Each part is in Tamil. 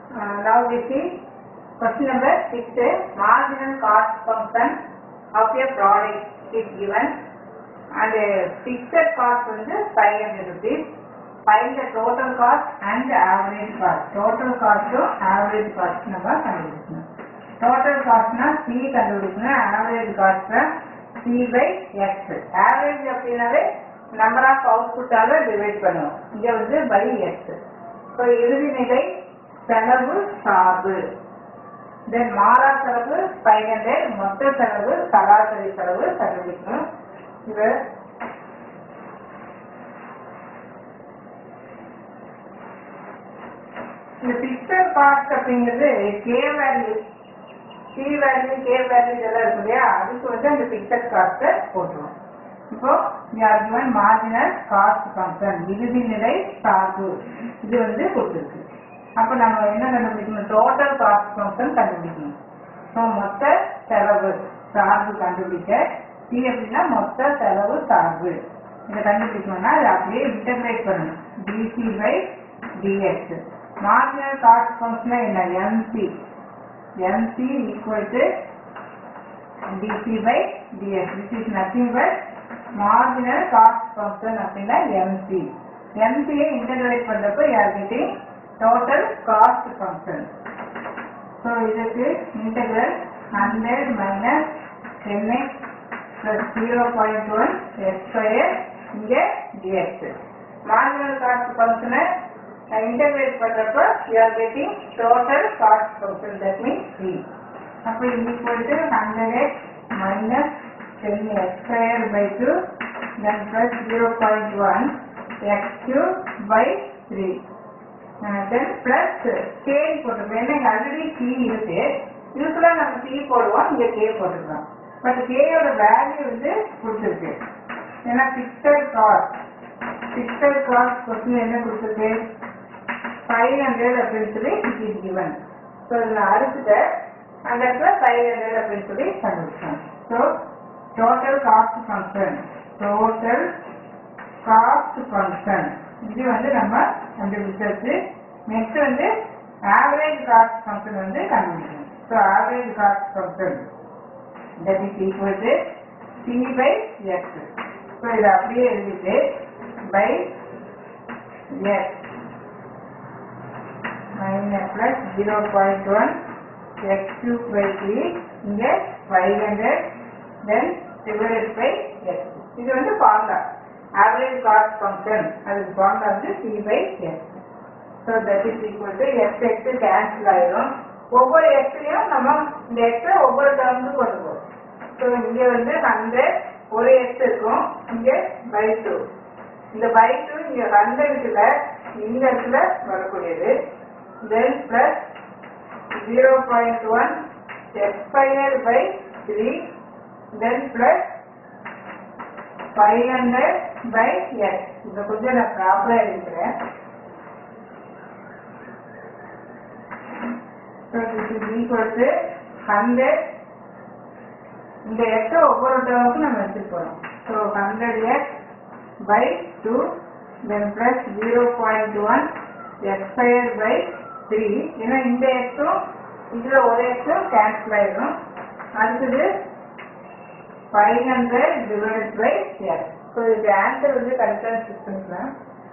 Uh, now we see question number six. Marginal cost function of a product is given and uh, fixed cost வந்து 500 rupees. Find the total cost and the average cost. Total cost to average cost நம்ம கண்டுபிடிக்கணும். Total costனா C கண்டுபிடிக்கணும். Average cost C by X. Average அப்படின்னாவே number of output ஆல divide பண்ணுவோம். இங்க வந்து by X. இப்போ இறுதி நிலை செலவு சார்பு தென் மாறா செலவு ஃபைவ் ஹண்ட்ரட் மொத்த செலவு சராசரி செலவு கண்டுபிடிக்கணும் இது இந்த பிக்சர் காஸ்ட் அப்படிங்கிறது K value C value K value இதெல்லாம் இருக்கு இல்லையா அதுக்கு வந்து அந்த பிக்சர் காஸ்ட்டை போட்டுருவோம் இப்போ கிவன் மார்ஜினல் காஸ்ட் ஃபங்க்ஷன் இறுதி நிலை சார்பு இது வந்து கொடுத்துருக்கு அப்போ நம்ம என்ன கண்டுபிடிக்கணும் டோட்டல் காஸ்ட் ஃபங்க்ஷன் கண்டுபிடிக்கணும் ஸோ மொத்த செலவு சார்பு கண்டுபிடிக்க சி அப்படின்னா மொத்த செலவு சார்பு இதை கண்டுபிடிக்கணும்னா அதை அப்படியே இன்டகிரேட் பண்ணணும் DC by DX marginal cost function என்ன MC MC equal to dc by dx which is nothing but marginal cost function அப்படின்னா mc mc யை integrate பண்றப்ப you are getting total cost function so இதுக்கு integral 100 minus 10x plus 0.1 x square இங்க dx marginal cost function integrate பண்றப்ப you are getting total cost function that means c அப்போ equal to hundred x minus ten x square by two then plus zero point one x cube by three then plus K போட்டிருக்கோம் ஏன்னா இங்கே ஆல்ரெடி சி இருக்கு இதுக்குலாம் நம்ம சி போடுவோம் இங்கே கே போட்டுக்கலாம் பட் கேயோட வேல்யூ வந்து கொடுத்துருக்கு ஏன்னா fixed cost fixed cost question என்ன கொடுத்துருக்கு ஃபைவ் ஹண்ட்ரட் அப்படின்னு சொல்லி இட் இஸ் கிவன் ஸோ இதில் அறுத்துட்டேன் அந்த இடத்துல ஃபைவ் ஹண்ட்ரட் அப்படின்னு சொல்லி கண்டுபிடிச்சோம் so total cost function total cost function இது வந்து நம்ம கண்டுபிடிச்சாச்சு நெக்ஸ்ட் வந்து ஆவரேஜ் காஸ்ட் ஃபங்க்ஷன் வந்து கண்டுபிடிக்கணும் so average cost function that is equal to C by X so இதை அப்படியே எழுதிட்டு by X minus plus zero point one x cube by 3 இங்க 500 then divided by x இது வந்து ஃபார்முலா ஆவரேஜ் காஸ்ட் ஃபங்க்ஷன் அதுக்கு ஃபார்முலா வந்து c by x so that is equal to x x cancel ஆயிடும் ஒவ்வொரு xலையும் நம்ம இந்த x ஒவ்வொரு டேர்முக்கு கொண்டு போவோம் ஸோ இங்க வந்து 100 ஒரு x இருக்கும் இங்க by 2 இந்த by 2 இங்க 100 இருக்குல்ல இந்த இடத்துல வரக்கூடியது then plus 0.1 expire by 3 then plus 500 by x இதை கொஞ்சம் நான் ப்ராப்பராக எழுதுகிறேன் So this is equal to 100 இந்த x ஒவ்வொரு டேர்முக்கும் நம்ம எடுத்துட்டு போறோம் so hundred x by two then plus zero point one x square by three ஏன்னா இந்த எக்ஸும் இதில் ஒரு எக்ஸும் கேன்சல் ஆயிடும் அடுத்தது five hundred divide by X so இது ஆன்சர் வந்து கரெக்டாக செக் பண்ணிக்கலாம்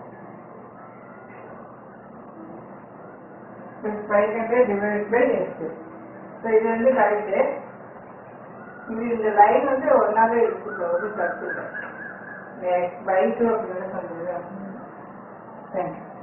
five hundred divide by X so இது வந்து கரெக்டு இது இந்த லைன் வந்து ஒன்றாவே இருக்குது ஒரு தப்பு இல்லை பை டூ அப்படின்னு சொல்லுது தேங்க்யூ